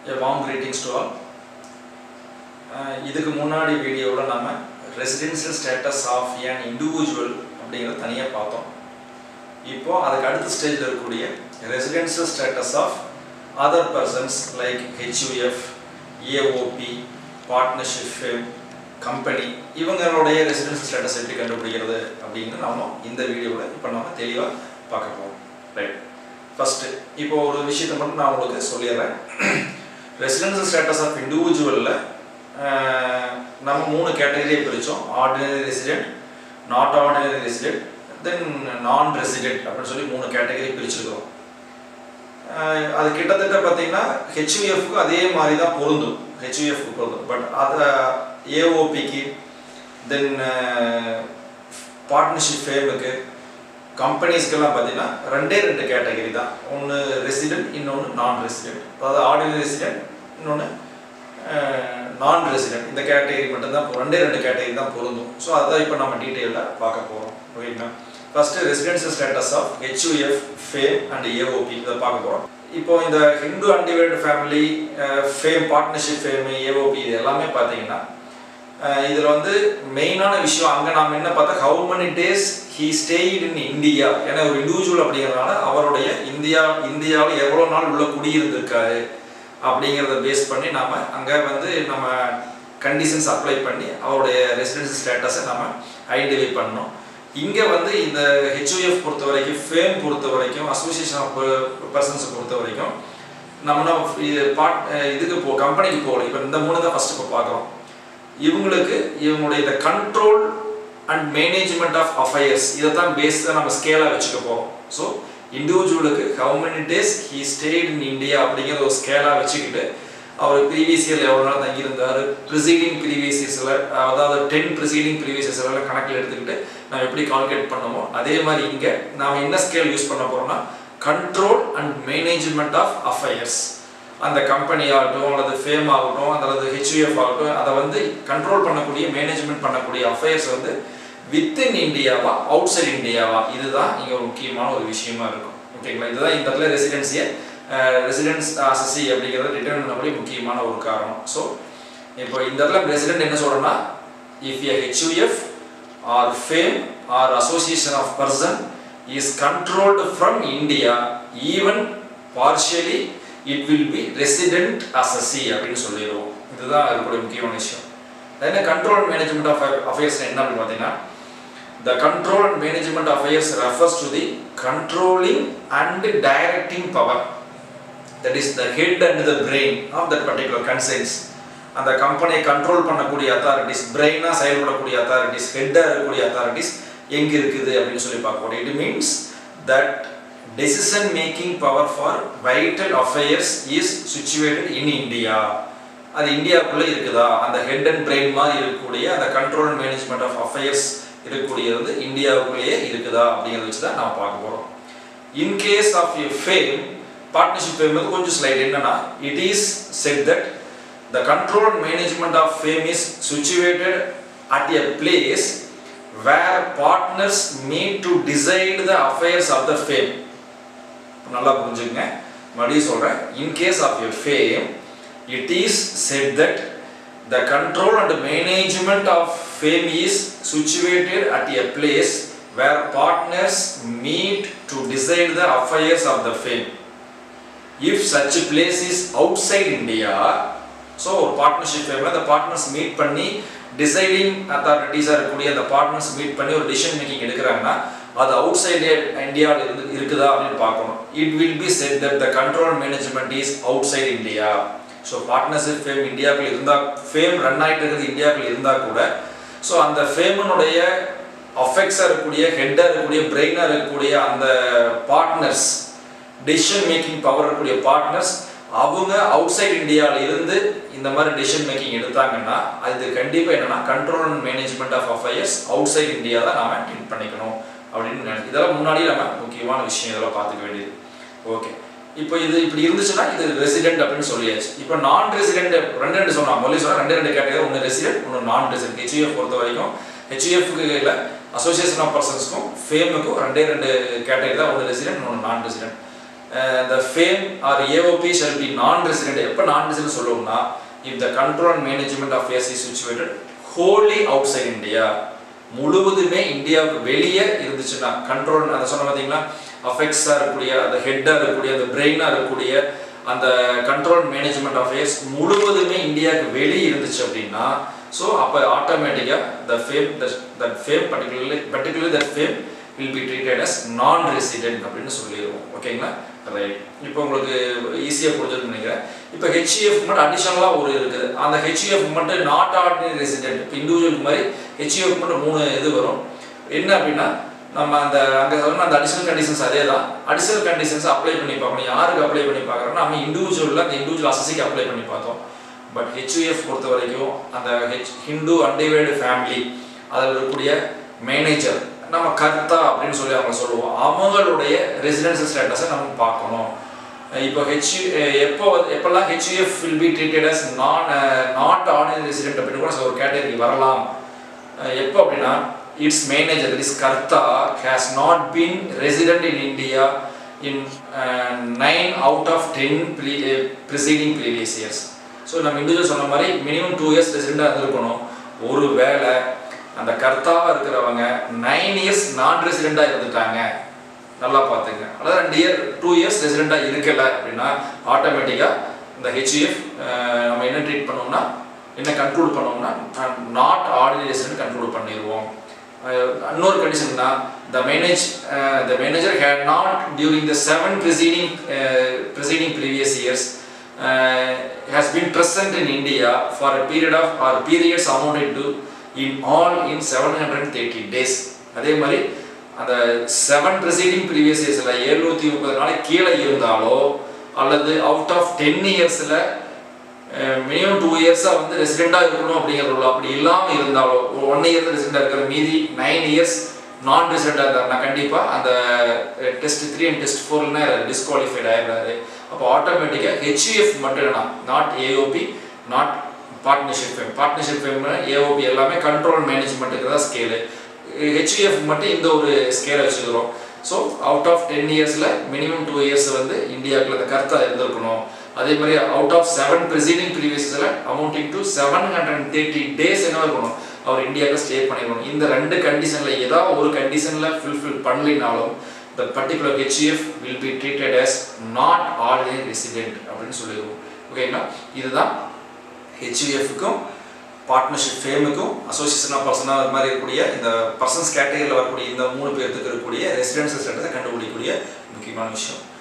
A warm greetings to all. அஹ் இதுக்கு முன்னாடி வீடியோவில் நம்ம residential status of an individual அப்படிங்கிறத தனியாக பார்த்தோம் இப்போ அதுக்கு அடுத்த ஸ்டேஜில் இருக்கக்கூடிய residential status of other persons like HUF AOP partnership firm company இவங்களுடைய ரெசிடென்ஷியல் ஸ்டேட்டஸ் எப்படி கண்டுபிடிக்கிறது அப்படின்னு நம்ம இந்த வீடியோவில் இப்போ நம்ம தெளிவாக பார்க்க போகிறோம் ரைட் ஃபஸ்ட்டு இப்போ ஒரு விஷயத்தை மட்டும் நான் உங்களுக்கு சொல்லிடுறேன் ரெசிடென்ஷியல் ஸ்டேட்டஸ் ஆஃப் இண்டிவிஜுவலில் நம்ம மூணு கேட்டகரியை பிரித்தோம் ordinary resident not ordinary resident then non resident அப்படின்னு சொல்லி மூணு கேட்டகரி பிரிச்சிருக்கிறோம் அஹ் அது கிட்டத்தட்ட பார்த்தீங்கன்னா ஹெச்யூஎஃப்க்கு அதே மாதிரி தான் பொருந்தும் ஹெச்யூஎஃப்க்கு பொருந்தும் பட் அதை ஏஓபிக்கு தென் பார்ட்னர்ஷிப் ஃபேமுக்கு கம்பெனிஸ்க்கெல்லாம் பார்த்தீங்கன்னா ரெண்டே ரெண்டு கேட்டகரி தான் ஒன்று ரெசிடென்ட் இன்னொன்று நான் ரெசிடென்ட் அதாவது ஆர்டினரி ரெசிடென்ட் இன்னொன்று நான் ரெசிடென்ட் இந்த கேட்டகரி மட்டும்தான் பொ- ரெண்டே ரெண்டு கேட்டகரி தான் பொருந்தும் ஸோ அதான் இப்போ நம்ம டீட்டெயிலாக பார்க்க போகிறோம் ஓகேங்களா first residential status of HUF firm and AOP இதை பார்க்க போகிறோம் இப்போ இந்த Hindu undivided family firm partnership firm AOP இது எல்லாமே பார்த்தீங்கன்னா இதில் வந்து மெயினான விஷயம் அங்கே நாம் என்ன பார்த்தா how many days he stayed in India ஏன்னா ஒரு இண்டிவிஜுவல் அப்படிங்கிறதுனால அவருடைய இந்தியா இந்தியாவில் எவ்வளோ நாள் உள்ள குடியிருந்திருக்காரு அப்படிங்கிறத பேஸ் பண்ணி நாம் அங்கே வந்து நம்ம கண்டிஷன்ஸ் அப்ளை பண்ணி அவருடைய ரெசிடென்சி ஸ்டேட்டஸை நம்ம ஐடென்டிஃபை பண்ணோம் இங்கே வந்து இந்த ஹெச்ஓஎஃப் பொறுத்த வரைக்கும் ஃபேம் பொறுத்த வரைக்கும் அசோசியேஷன் ஆஃப் பர்சன்ஸை பொறுத்த வரைக்கும் நம்ம நம்ம இது பார்ட் இதுக்கு போ கம்பெனிக்கு போகல இப்போ இந்த மூணு தான் ஃபஸ்ட்டு இப்போ பார்க்குறோம் இவங்களுக்கு இவங்களுடைய இந்த control and management of affairs இதை தான் பேஸ் தான் நம்ம ஸ்கேலாக வச்சுக்க போகிறோம் ஸோ இண்டிவிஜுவலுக்கு how many days he stayed in India அப்படிங்கிற ஒரு ஸ்கேலாக வச்சுக்கிட்டு அவர் ப்ரீவியஸ் இயர் எவ்வளோ நாள் தங்கியிருந்தார் ப்ரிசீடிங் ப்ரீவியஸ் இயர்ஸில் அதாவது டென் ப்ரிசீடிங் ப்ரீவியஸ் இயர்ஸ்லாம் கணக்கில் எடுத்துக்கிட்டு நம்ம எப்படி கால்குலேட் பண்ணமோ அதே மாதிரி இங்கே நாம் என்ன ஸ்கேல் யூஸ் பண்ண போகிறோம்னா control and management of affairs அந்த கம்பெனி ஆகட்டும் அல்லது ஃபேம் ஆகட்டும் அல்லது ஹெச்யூஎஃப் ஆகட்டும் அதை வந்து கண்ட்ரோல் பண்ணக்கூடிய மேனேஜ்மெண்ட் பண்ணக்கூடிய அஃபேர்ஸ் வந்து வித்தின் இந்தியாவா அவுட் சைட் இந்தியாவா இதுதான் இங்கே ஒரு முக்கியமான ஒரு விஷயமா இருக்கும் ஓகேங்களா இதுதான் இந்த இடத்துல ரெசிடென்சியை ரெசிடென்ஸ் அசசி அப்படிங்கிறத டிட்டர்மின் பண்ணக்கூடிய முக்கியமான ஒரு காரணம் ஸோ இப்போ இந்த இடத்துல ரெசிடென்ட் என்ன சொல்கிறோன்னா if a HUF or firm or association of person is controlled from India even partially it will be resident அசசி அப்படின்னு சொல்லிடுவோம் இதுதான் இருக்கக்கூடிய முக்கியமான விஷயம் என்ன கண்ட்ரோல் மேனேஜ்மெண்ட் ஆஃப் அஃபேர்ஸ் என்ன அப்படின்னு பார்த்தீங்கன்னா The control and management affairs refers to the controlling and directing power. That is the head and the brain of that particular concerns. அந்த கம்பெனியை கண்ட்ரோல் பண்ணக்கூடிய அத்தாரிட்டிஸ் பிரெயினாக செயல்படக்கூடிய அத்தாரிட்டிஸ் ஹெட்டாக இருக்கக்கூடிய அத்தாரிட்டிஸ் எங்கே இருக்குது அப்படின்னு சொல்லி பார்க்கக்கூடிய it means that decision making power for vital affairs is situated in India அது இந்தியாவுக்குள்ளே இருக்குதா அந்த ஹெட் அண்ட் பிரெயின் மாதிரி இருக்கக்கூடிய அந்த control and management of affairs இருக்கக்கூடியது வந்து இந்தியாவுக்குள்ளேயே இருக்குதா அப்படிங்கிறத வச்சு தான் நம்ம பார்க்க போகிறோம் in case of a firm partnership firm வந்து கொஞ்சம் ஸ்லைட் என்னன்னா it is said that the control and management of firm is situated at a place where partners meet to decide the affairs of the firm நல்லா புரிஞ்சுங்க மறுபடியும் சொல்கிறேன் in case of a firm it is said that the control and management of firm is situated at a place where partners meet to decide the affairs of the fame. If such a place is outside India, so ஒரு partnership ஃபேமில் அந்த partners meet பண்ணி deciding அத்தாரிட்டிஸாக இருக்கக்கூடிய அந்த partners meet பண்ணி ஒரு decision making எடுக்கிறாங்கன்னா அது அவுட் சைடு இந்தியாவில் இருந்து இருக்குதா அப்படின்னு பார்க்கணும் it will be said that the control management is outside India so partnership firm இந்தியாவுக்குள்ள இருந்தால் ஃபேம் ரன் ஆகிட்டு இருக்கிறது இந்தியாவுக்குள்ள இருந்தால் கூட ஸோ அந்த ஃபேமனுடைய அஃபெக்ட்ஸாக இருக்கக்கூடிய ஹெட்டாக இருக்கக்கூடிய பிரெயினாக இருக்கக்கூடிய அந்த பார்ட்னர்ஸ் டெசிஷன் மேக்கிங் பவர் இருக்கக்கூடிய பார்ட்னர்ஸ் அவங்க அவுட் சைட் இந்தியாவில் இருந்து இந்த மாதிரி டெசிஷன் மேக்கிங் எடுத்தாங்கன்னா அது கண்டிப்பாக என்னன்னா control and management of affairs outside India தான் நாம ட்ரீட் பண்ணிக்கணும் அப்படின்னு நினை இதெல்லாம் முன்னாடி நம்ம முக்கியமான விஷயம் இதெல்லாம் பார்த்துக்க வேண்டியது ஓகே இப்போ இது இப்படி இருந்துச்சுன்னா இது ரெசிடென்ட் அப்படின்னு சொல்லியாச்சு இப்போ நான் ரெசிடென்ட் ரெண்டு ரெண்டு சொன்னாங்க முதல்ல சொன்னா ரெண்டு ரெண்டு கேட்டகரி ஒன்று ரெசிடென்ட் ஒன்று நான் ரெசிடென்ட் ஹெச்யூஎஃப் பொறுத்த வரைக்கும் ஹெச்யூஎஃப்க்கு இல்லை அசோசியேஷன் ஆஃப் பர்சன்ஸ்க்கும் ஃபேமுக்கும் ரெண்டே ரெண்டு கேட்டகரி தான் ஒன்று ரெசிடென்ட் ஒன்று non resident the fame or AOP shall be non-resident எப்போ non-resident சொல்லுவோம்னா if the control and management of affairs is situated wholly outside India முழுவதுமே இந்தியாவுக்கு வெளியே இருந்துச்சுன்னா கண்ட்ரோல் அதை சொன்ன பார்த்தீங்களா அஃபெக்ட்ஸாக இருக்கக்கூடிய அந்த ஹெட்டாக இருக்கக்கூடிய அந்த பிரெயினாக இருக்கக்கூடிய அந்த கண்ட்ரோல் மேனேஜ்மெண்ட் அஃபேர்ஸ் முழுவதுமே இந்தியாவுக்கு வெளியே இருந்துச்சு அப்படின்னா ஸோ அப்போ ஆட்டோமேட்டிக்காக the firm that firm particularly particularly that firm will be treated as non resident அப்படின்னு சொல்லிடுவோம் ஓகேங்களா ரைட் இப்போ உங்களுக்கு ஈஸியாக புரிஞ்சிருக்குன்னு நினைக்கிறேன் இப்போ ஹெச்இஎஃப் மட்டும் அடிஷனலாக ஒரு இருக்குது அந்த ஹெச்இஎஃப் மட்டும் நாட் ஆர்டினரி ரெசிடென்ட் இப்போ இண்டிவிஜுவலுக்கு மாதிரி ஹெச்இஎஃப் மட்டும் மூணு இது வரும் என்ன அப்படின்னா நம்ம அந்த அங்கே சொன்ன அந்த அடிஷனல் கண்டிஷன்ஸ் அதே தான் அடிஷனல் கண்டிஷன்ஸ் அப்ளை பண்ணி பார்க்கணும் யாருக்கு அப்ளை பண்ணி பார்க்குறோம்னா நம்ம இண்டிவிஜுவலில் அந்த இண்டிவிஜுவல் அசசிக்கு அப்ளை பண்ணி பார்த்தோம் பட் ஹெச்யூஎஃப் பொறுத்த வரைக்கும் அந்த ஹெச் ஹிந்து அன்டிவைடு ஃபேமிலி அதில் இருக்கக்கூடிய மேனேஜர் நம்ம கர்த்தா அப்படின்னு சொல்லி அவங்க சொல்லுவோம் அவங்களுடைய ரெசிடென்சியல் ஸ்டேட்டஸை நம்ம பார்க்கணும் இப்போ ஹெச் எப்போ வந்து- எப்பெல்லாம் HUF will be treated as non not ordinary resident அப்படின்னு கூட ஒரு கேட்டகரி வரலாம் அஹ் எப்போ அப்படின்னா its manager is karta has not been resident in India in nine out of ten preceding previous years so நம்ம இண்டிவிஜுவல் சொன்ன மாதிரி மினிமம் டூ இயர்ஸ் ரெசிடெண்டாக இருந்திருக்கணும் ஒரு வேளை அந்த கர்த்தாவாக இருக்கிறவங்க நைன் இயர்ஸ் நான் ரெசிடெண்டாக இருந்துட்டாங்க நல்லா பார்த்துங்க அதாவது ரெண்டு இயர் டூ இயர்ஸ் ரெசிடெண்டாக இருக்கல அப்படின்னா ஆட்டோமேட்டிக்காக இந்த ஹெச்இஎஃப் நம்ம என்ன ட்ரீட் பண்ணோம்னா என்ன கண்ட்ரோல் பண்ணோம்னா நாட் ஆர்டினரி ரெசிடென்ட் கண்ட்ரோல் பண்ணிடுவோம் அஹ் இன்னொரு கண்டிஷன் தான் the manage the manager had not during the seven preceding preceding previous years has been present in India for a period of or periods amounted to in all in 730 days அதே மாதிரி அந்த seven preceding previous இயர்ஸில் எழுநூற்றி முப்பது நாளைக்கு கீழே இருந்தாலோ அல்லது அவுட் ஆஃப் டென் இயர்ஸில் மினிமம் டூ இயர்ஸாக வந்து ரெசிடெண்ட்டாக இருக்கணும் அப்படிங்கிறது அப்படி இல்லாமல் இருந்தாலோ ஒன் இயர் ரெசிடெண்டாக இருக்கிற மீதி நைன் இயர்ஸ் நான் ரெசிடெண்டாக இருந்தாருன்னா கண்டிப்பாக அந்த டெஸ்ட் த்ரீ அண்ட் டெஸ்ட் ஃபோர்னா டிஸ்குவாலிஃபைட் ஆகிடுறாரு அப்போ ஆட்டோமேட்டிக்காக ஹெச்யூஎஃப் மட்டும் என்ன not AOP not partnership firm partnership firm AOP எல்லாமே கண்ட்ரோல் மேனேஜ்மெண்ட்டுக்கு தான் ஸ்கேலு ஹெச்யூஎஃப் மட்டும் இந்த ஒரு ஸ்கேலை வச்சுக்கிறோம் ஸோ அவுட் ஆஃப் டென் இயர்ஸில் மினிமம் டூ இயர்ஸ் வந்து இந்தியாவுக்குள்ள அந்த கருத்தா இருந்திருக்கணும் அதே மாதிரி அவுட் ஆஃப் செவன் ப்ரிசீடிங் ப்ரீவியஸில் amounting to seven hundred thirty days என்ன இருக்கணும் அவர் இந்தியாவுக்கு ஸ்டே பண்ணிருக்கணும் இந்த ரெண்டு கண்டிஷனில் ஏதாவது ஒரு கண்டிஷனில் ஃபுல்ஃபில் பண்ணலினாலும் the particular HEF will be treated as not ordinary resident அப்படின்னு சொல்லிடுவோம் ஓகேங்களா இதுதான் ஹெச்யூஎஃப்க்கும் பார்ட்னர்ஷிப் ஃபேமுக்கும் அசோசியேஷன் ஆஃப் பர்சனாக அது மாதிரி இருக்கக்கூடிய இந்த பர்சன்ஸ் கேட்டகரியில் வரக்கூடிய இந்த மூணு பேர்த்துக்கு இருக்கக்கூடிய ரெசிடென்சியல் ஸ்டேட்டஸை கண்டுபிடிக்கக்கூடிய முக்கியமான விஷயம்